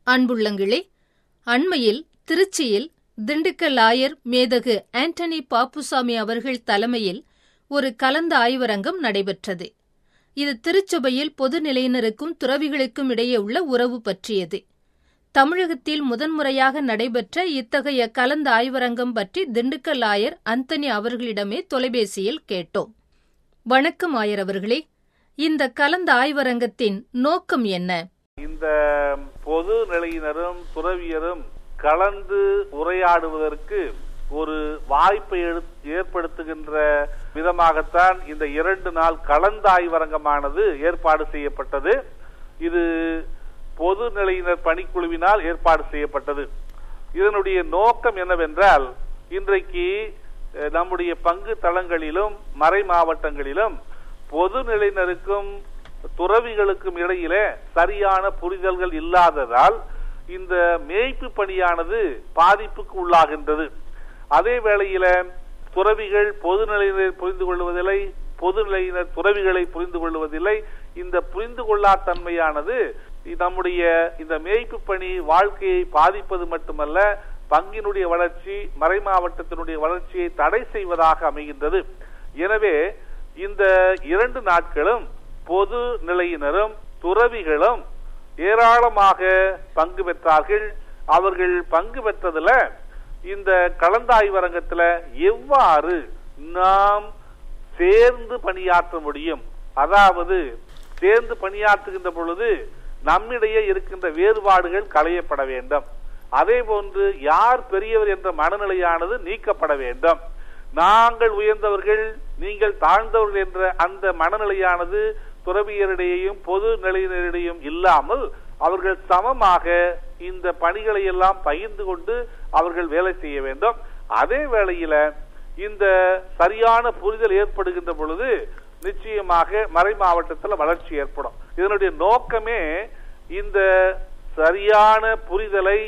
அன்புள்ளங்களே அண்மையில் திருச்சியில் திண்டுக்கல் ஆயர் மேதகு ஆண்டனி பாப்புசாமி அவர்கள் தலைமையில் ஒரு கலந்த ஆய்வரங்கம் நடைபெற்றது இது திருச்சபையில் பொதுநிலையினருக்கும் துறவிகளுக்கும் இடையே உள்ள உறவு பற்றியது தமிழகத்தில் முதன்முறையாக நடைபெற்ற இத்தகைய கலந்த ஆய்வரங்கம் பற்றி திண்டுக்கல் ஆயர் அந்தனி அவர்களிடமே தொலைபேசியில் கேட்டோம் வணக்கம் ஆயர் அவர்களே இந்த கலந்த ஆய்வரங்கத்தின் நோக்கம் என்ன இந்த பொது நிலையினரும் துறவியரும் கலந்து உரையாடுவதற்கு ஒரு வாய்ப்பை ஏற்படுத்துகின்ற விதமாகத்தான் இந்த இரண்டு நாள் கலந்த ஆய்வரங்கமானது ஏற்பாடு செய்யப்பட்டது இது பொது நிலையினர் பணிக்குழுவினால் ஏற்பாடு செய்யப்பட்டது இதனுடைய நோக்கம் என்னவென்றால் இன்றைக்கு நம்முடைய பங்கு தளங்களிலும் மறை மாவட்டங்களிலும் பொது நிலையினருக்கும் துறவிகளுக்கும் இடையிலே சரியான புரிதல்கள் இல்லாததால் இந்த மேய்ப்பு பணியானது பாதிப்புக்கு உள்ளாகின்றது அதே வேளையில துறவிகள் பொதுநிலையினர் புரிந்து கொள்வதில்லை பொதுநிலையினர் துறவிகளை புரிந்து கொள்வதில்லை இந்த புரிந்து கொள்ளாத்தன்மையானது நம்முடைய இந்த மேய்ப்பு பணி வாழ்க்கையை பாதிப்பது மட்டுமல்ல பங்கினுடைய வளர்ச்சி மறை மாவட்டத்தினுடைய வளர்ச்சியை தடை செய்வதாக அமைகின்றது எனவே இந்த இரண்டு நாட்களும் பொது நிலையினரும் துறவிகளும் ஏராளமாக பங்கு பெற்றார்கள் அவர்கள் பங்கு பெற்றதுல இந்த கலந்தாய்வரங்கத்துல எவ்வாறு நாம் சேர்ந்து பணியாற்ற முடியும் அதாவது சேர்ந்து பணியாற்றுகின்ற பொழுது நம்மிடையே இருக்கின்ற வேறுபாடுகள் களையப்பட வேண்டும் அதே போன்று யார் பெரியவர் என்ற மனநிலையானது நீக்கப்பட வேண்டும் நாங்கள் உயர்ந்தவர்கள் நீங்கள் தாழ்ந்தவர்கள் என்ற அந்த மனநிலையானது துறவியரிடையேயும் பொது நிலையினரிடையும் இல்லாமல் அவர்கள் சமமாக இந்த பணிகளை எல்லாம் பகிர்ந்து கொண்டு அவர்கள் வேலை செய்ய வேண்டும் அதே வேளையில இந்த சரியான புரிதல் ஏற்படுகின்ற பொழுது நிச்சயமாக மறை மாவட்டத்தில் வளர்ச்சி ஏற்படும் இதனுடைய நோக்கமே இந்த சரியான புரிதலை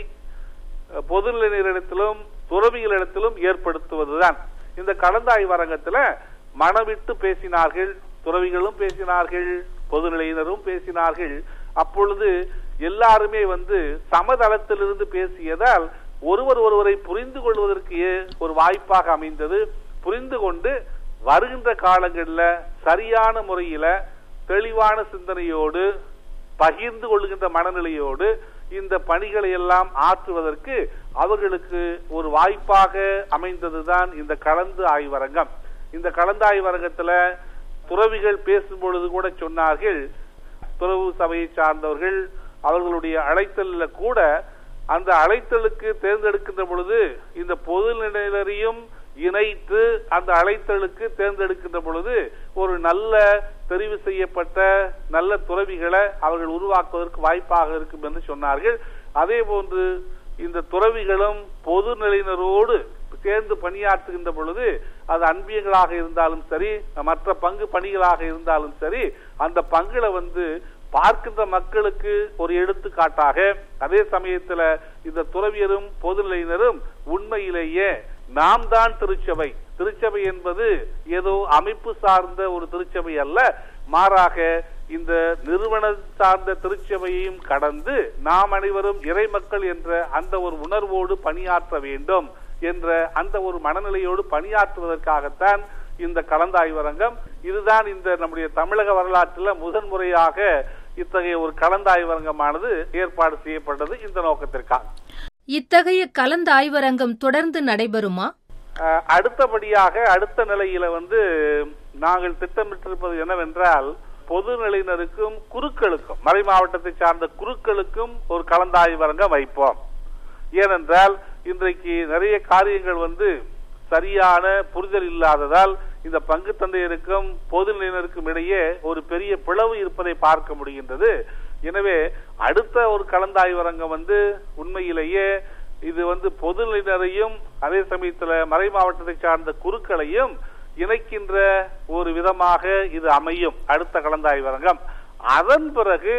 பொதுநிலையினரிடத்திலும் துறவிகளிடத்திலும் ஏற்படுத்துவதுதான் இந்த கலந்தாய்வரங்கத்துல மனவிட்டு பேசினார்கள் துறவிகளும் பேசினார்கள் பொதுநிலையினரும் பேசினார்கள் அப்பொழுது எல்லாருமே வந்து சமதளத்திலிருந்து பேசியதால் ஒருவர் ஒருவரை புரிந்து கொள்வதற்கு ஒரு வாய்ப்பாக அமைந்தது புரிந்து கொண்டு வருகின்ற காலங்களில் சரியான முறையில தெளிவான சிந்தனையோடு பகிர்ந்து கொள்கின்ற மனநிலையோடு இந்த பணிகளை எல்லாம் ஆற்றுவதற்கு அவர்களுக்கு ஒரு வாய்ப்பாக அமைந்ததுதான் இந்த கலந்து ஆய்வரங்கம் இந்த கலந்து ஆய்வரங்கத்துல துறவிகள் பேசும் பொழுது கூட சொன்னார்கள் துறவு சபையை சார்ந்தவர்கள் அவர்களுடைய அழைத்தல்ல கூட அந்த அழைத்தலுக்கு தேர்ந்தெடுக்கின்ற பொழுது இந்த பொது நிலையினரையும் இணைத்து அந்த அழைத்தலுக்கு தேர்ந்தெடுக்கின்ற பொழுது ஒரு நல்ல தெரிவு செய்யப்பட்ட நல்ல துறவிகளை அவர்கள் உருவாக்குவதற்கு வாய்ப்பாக இருக்கும் என்று சொன்னார்கள் அதே போன்று இந்த துறவிகளும் பொது நிலையினரோடு சேர்ந்து பணியாற்றுகின்ற பொழுது அது அன்பியங்களாக இருந்தாலும் சரி மற்ற பங்கு பணிகளாக இருந்தாலும் சரி அந்த பங்குல வந்து பார்க்கின்ற மக்களுக்கு ஒரு எடுத்துக்காட்டாக அதே சமயத்துல இந்த துறவியரும் பொதுநிலையினரும் உண்மையிலேயே நாம் தான் திருச்சபை திருச்சபை என்பது ஏதோ அமைப்பு சார்ந்த ஒரு திருச்சபை அல்ல மாறாக இந்த நிறுவன சார்ந்த திருச்சபையையும் கடந்து நாம் அனைவரும் இறை மக்கள் என்ற அந்த ஒரு உணர்வோடு பணியாற்ற வேண்டும் என்ற அந்த ஒரு மனநிலையோடு பணியாற்றுவதற்காகத்தான் இந்த கலந்தாய்வரங்கம் இதுதான் இந்த நம்முடைய தமிழக வரலாற்றில் முதன்முறையாக இத்தகைய ஒரு கலந்தாய்வரங்கமானது ஏற்பாடு செய்யப்பட்டது இந்த நோக்கத்திற்காக இத்தகைய கலந்த ஆய்வரங்கம் தொடர்ந்து நடைபெறுமா அடுத்தபடியாக அடுத்த நிலையில வந்து நாங்கள் திட்டமிட்டிருப்பது என்னவென்றால் பொது நிலையினருக்கும் குருக்களுக்கும் மறை மாவட்டத்தை சார்ந்த குருக்களுக்கும் ஒரு கலந்தாய்வரங்கம் வைப்போம் ஏனென்றால் இன்றைக்கு நிறைய காரியங்கள் வந்து சரியான புரிதல் இல்லாததால் இந்த பங்கு தந்தையருக்கும் பொது நிலையினருக்கும் இடையே ஒரு பெரிய பிளவு இருப்பதை பார்க்க முடிகின்றது எனவே அடுத்த ஒரு கலந்தாய்வரங்கம் வந்து உண்மையிலேயே இது வந்து பொது நிலையினரையும் அதே சமயத்துல மறை மாவட்டத்தை சார்ந்த குருக்களையும் இணைக்கின்ற ஒரு விதமாக இது அமையும் அடுத்த கலந்தாய்வரங்கம் அதன் பிறகு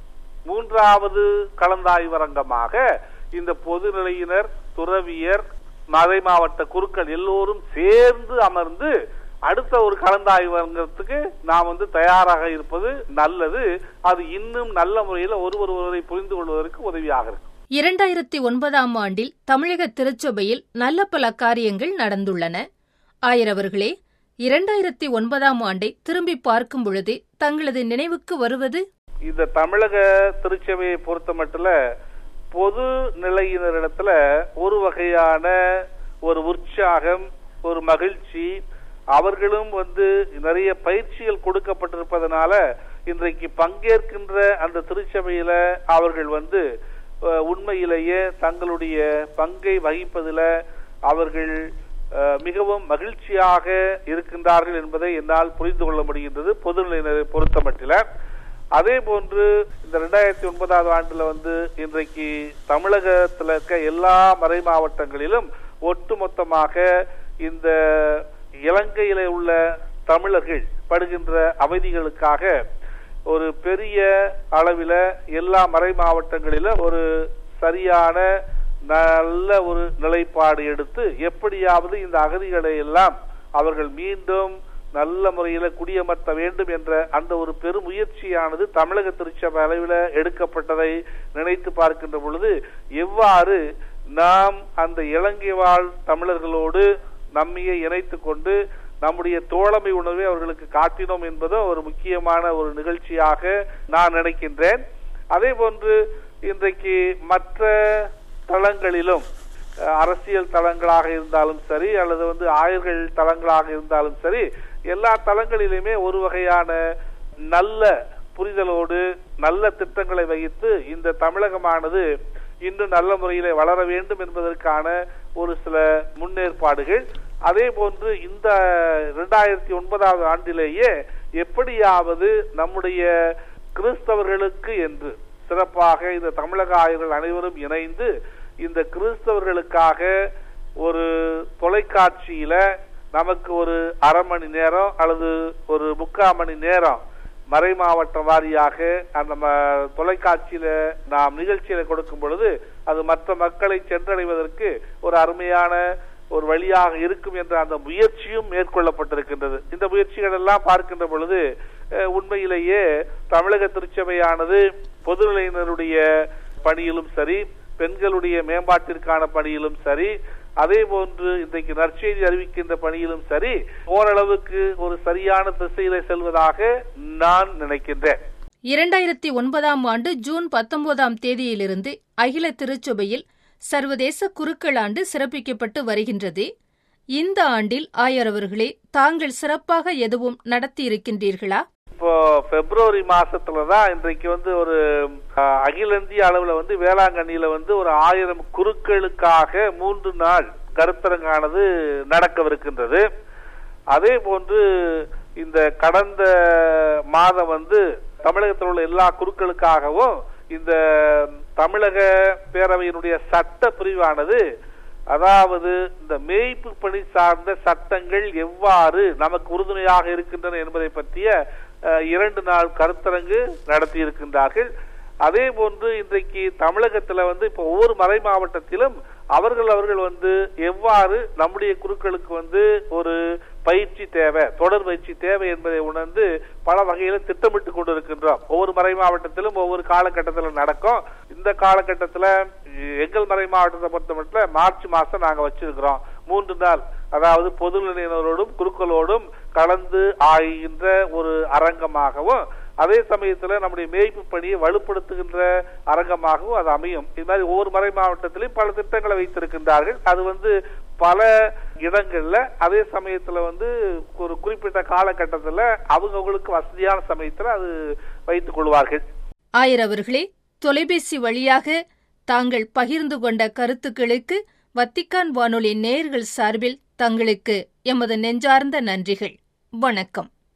மூன்றாவது கலந்தாய்வரங்கமாக இந்த பொதுநிலையினர் துறவியர் மறை மாவட்ட குருக்கள் எல்லோரும் சேர்ந்து அமர்ந்து அடுத்த ஒரு கலந்தாய்வரங்கத்துக்கு நாம் வந்து தயாராக இருப்பது நல்லது அது இன்னும் நல்ல முறையில் ஒருவர் ஒருவரை புரிந்து கொள்வதற்கு உதவியாக இருக்கும் இரண்டாயிரத்தி ஒன்பதாம் ஆண்டில் தமிழக திருச்சபையில் நல்ல பல காரியங்கள் நடந்துள்ளன ஆயரவர்களே இரண்டாயிரத்தி ஒன்பதாம் ஆண்டை திரும்பி பார்க்கும் பொழுது தங்களது நினைவுக்கு வருவது இந்த தமிழக திருச்சபையை பொறுத்த மட்டும் பொது நிலையினரிடத்துல ஒரு வகையான ஒரு உற்சாகம் ஒரு மகிழ்ச்சி அவர்களும் வந்து நிறைய பயிற்சிகள் கொடுக்கப்பட்டிருப்பதனால இன்றைக்கு பங்கேற்கின்ற அந்த திருச்சபையில அவர்கள் வந்து அஹ், உண்மையிலேயே தங்களுடைய பங்கை வகிப்பதில் அவர்கள் அஹ், மிகவும் மகிழ்ச்சியாக இருக்கின்றார்கள் என்பதை என்னால் புரிந்து கொள்ள முடிகின்றது பொதுநிலையினரை பொறுத்த மட்டில அதே போன்று இந்த ரெண்டாயிரத்தி ஒன்பதாவது ஆண்டுல வந்து இன்றைக்கு தமிழகத்தில் இருக்க எல்லா மறை மாவட்டங்களிலும் ஒட்டுமொத்தமாக இந்த இலங்கையில உள்ள தமிழர்கள் படுகின்ற அவதிகளுக்காக ஒரு பெரிய அளவில எல்லா மறை மாவட்டங்களிலும் ஒரு சரியான நல்ல ஒரு நிலைப்பாடு எடுத்து எப்படியாவது இந்த அகதிகளை எல்லாம் அவர்கள் மீண்டும் நல்ல முறையில குடியமர்த்த வேண்டும் என்ற அந்த ஒரு பெருமுயற்சியானது தமிழக திருச்சபை அளவில் எடுக்கப்பட்டதை நினைத்து பார்க்கின்ற பொழுது எவ்வாறு நாம் அந்த இலங்கை வாழ் தமிழர்களோடு நம்மையே இணைத்துக் கொண்டு நம்முடைய தோழமை உணர்வை அவர்களுக்கு காட்டினோம் என்பதும் ஒரு முக்கியமான ஒரு நிகழ்ச்சியாக நான் நினைக்கின்றேன் அதே போன்று இன்றைக்கு மற்ற தளங்களிலும் அஹ், அரசியல் தளங்களாக இருந்தாலும் சரி அல்லது வந்து ஆயர்கள் தளங்களாக இருந்தாலும் சரி எல்லா தளங்களிலுமே ஒரு வகையான நல்ல புரிதலோடு நல்ல திட்டங்களை வகித்து இந்த தமிழகமானது இன்னும் நல்ல முறையிலே வளர வேண்டும் என்பதற்கான ஒரு சில முன்னேற்பாடுகள் அதே போன்று இந்த இரண்டாயிரத்தி ஒன்பதாவது ஆண்டிலேயே எப்படியாவது நம்முடைய கிறிஸ்தவர்களுக்கு என்று சிறப்பாக இந்த தமிழக ஆயர்கள் அனைவரும் இணைந்து இந்த கிறிஸ்தவர்களுக்காக ஒரு தொலைக்காட்சியில நமக்கு ஒரு அரை மணி நேரம் அல்லது ஒரு முக்கால் மணி நேரம் மறை மாவட்ட வாரியாக அந்த ம- தொலைக்காட்சியில நாம் நிகழ்ச்சியில கொடுக்கும் பொழுது அது மற்ற மக்களை சென்றடைவதற்கு ஒரு அருமையான ஒரு வழியாக இருக்கும் என்ற அந்த முயற்சியும் மேற்கொள்ளப்பட்டிருக்கின்றது இந்த முயற்சிகள் எல்லாம் பார்க்கின்ற பொழுது அஹ், உண்மையிலேயே தமிழக திருச்சபையானது பொதுநிலையினருடைய பணியிலும் சரி பெண்களுடைய மேம்பாட்டிற்கான பணியிலும் சரி அதே போன்று இன்றைக்கு நற்செய்தி அறிவிக்கின்ற பணியிலும் சரி ஓரளவுக்கு ஒரு சரியான திசையில செல்வதாக நான் நினைக்கின்றேன் இரண்டாயிரத்தி ஒன்பதாம் ஆண்டு ஜூன் பத்தொன்பதாம் தேதியிலிருந்து அகில திருச்சபையில் சர்வதேச குருக்கள் ஆண்டு சிறப்பிக்கப்பட்டு வருகின்றது இந்த ஆண்டில் ஆயரவர்களே தாங்கள் சிறப்பாக எதுவும் நடத்தியிருக்கின்றீர்களா இப்போ பிப்ரவரி மாசத்துல தான் இன்றைக்கு வந்து ஒரு அஹ், அகில இந்திய அளவுல வந்து வேளாங்கண்ணியில வந்து ஒரு ஆயிரம் குருக்களுக்காக மூன்று நாள் கருத்தரங்கானது நடக்கவிருக்கின்றது அதே போன்று இந்த கடந்த மாதம் வந்து தமிழகத்தில் உள்ள எல்லா குருக்களுக்காகவும் இந்த தமிழக பேரவையினுடைய சட்ட பிரிவானது அதாவது இந்த மேய்ப்பு பணி சார்ந்த சட்டங்கள் எவ்வாறு நமக்கு உறுதுணையாக இருக்கின்றன என்பதை பற்றிய அஹ், இரண்டு நாள் கருத்தரங்கு நடத்தி இருக்கின்றார்கள் அதே போன்று இன்றைக்கு தமிழகத்துல வந்து இப்போ ஒவ்வொரு மறை மாவட்டத்திலும் அவர்கள் அவர்கள் வந்து எவ்வாறு நம்முடைய குருக்களுக்கு வந்து ஒரு பயிற்சி தேவை தொடர் பயிற்சி தேவை என்பதை உணர்ந்து பல வகையில திட்டமிட்டு கொண்டிருக்கின்றோம் ஒவ்வொரு மறை மாவட்டத்திலும் ஒவ்வொரு காலகட்டத்தில் நடக்கும் இந்த காலகட்டத்துல எங்கள் மறை மாவட்டத்தை பொறுத்த மட்டும் மார்ச் மாசம் நாங்க வச்சிருக்கிறோம் மூன்று நாள் அதாவது பொதுநிலையினரோடும் குருக்களோடும் கலந்து ஆகின்ற ஒரு அரங்கமாகவும் அதே சமயத்துல நம்முடைய மேய்ப்பு பணியை வலுப்படுத்துகின்ற அரங்கமாகவும் அது அமையும் இது மாதிரி ஒவ்வொரு மறை மாவட்டத்திலும் பல திட்டங்களை வைத்திருக்கின்றார்கள் அது வந்து பல இடங்கள்ல அதே சமயத்துல வந்து ஒரு குறிப்பிட்ட காலகட்டத்துல அவங்கவுங்களுக்கு வசதியான சமயத்துல அது வைத்துக் கொள்வார்கள் ஆயரவர்களே தொலைபேசி வழியாக தாங்கள் பகிர்ந்து கொண்ட கருத்துக்களுக்கு வத்திக்கான் வானொலி நேயர்கள் சார்பில் தங்களுக்கு எமது நெஞ்சார்ந்த நன்றிகள் வணக்கம்